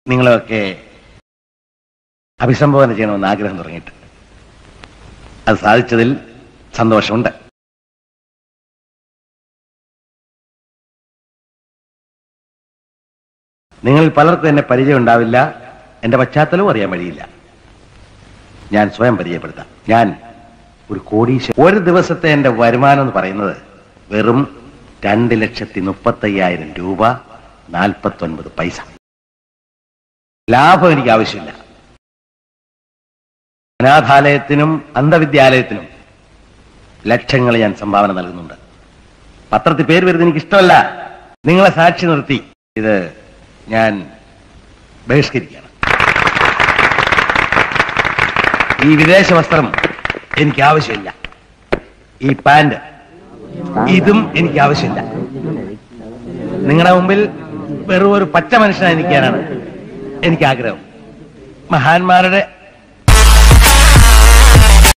നിങ്ങളെയൊക്കെ അഭിസംബോധന ചെയ്യണമെന്ന് ആഗ്രഹം തുടങ്ങിയിട്ട് അത് സാധിച്ചതിൽ സന്തോഷമുണ്ട് നിങ്ങൾ പലർക്കും എന്നെ പരിചയം ഉണ്ടാവില്ല എന്റെ പശ്ചാത്തലവും അറിയാൻ വഴിയില്ല ഞാൻ സ്വയം പരിചയപ്പെടുത്താം ഞാൻ ഒരു കോടീശ ഒരു ദിവസത്തെ എന്റെ വരുമാനം എന്ന് പറയുന്നത് വെറും രണ്ട് ലക്ഷത്തി മുപ്പത്തയ്യായിരം രൂപ നാൽപ്പത്തൊൻപത് പൈസ ലാഭം എനിക്ക് ആവശ്യമില്ല അനാഥാലയത്തിനും അന്ധവിദ്യാലയത്തിനും ലക്ഷങ്ങൾ ഞാൻ സംഭാവന നൽകുന്നുണ്ട് പത്രത്തിൽ പേര് വരുന്നത് എനിക്ക് ഇഷ്ടമല്ല നിങ്ങളെ സാക്ഷി നിർത്തി ഇത് ഞാൻ ബഹിഷ്കരിക്കുകയാണ് ഈ വിദേശ വസ്ത്രം എനിക്ക് ആവശ്യമില്ല ഈ പാന്റ് ഇതും എനിക്ക് ആവശ്യമില്ല നിങ്ങളുടെ മുമ്പിൽ വെറും ഒരു പച്ച മനുഷ്യനായി നിൽക്കാനാണ് എനിക്ക് ആഗ്രഹം മഹാന്മാരുടെ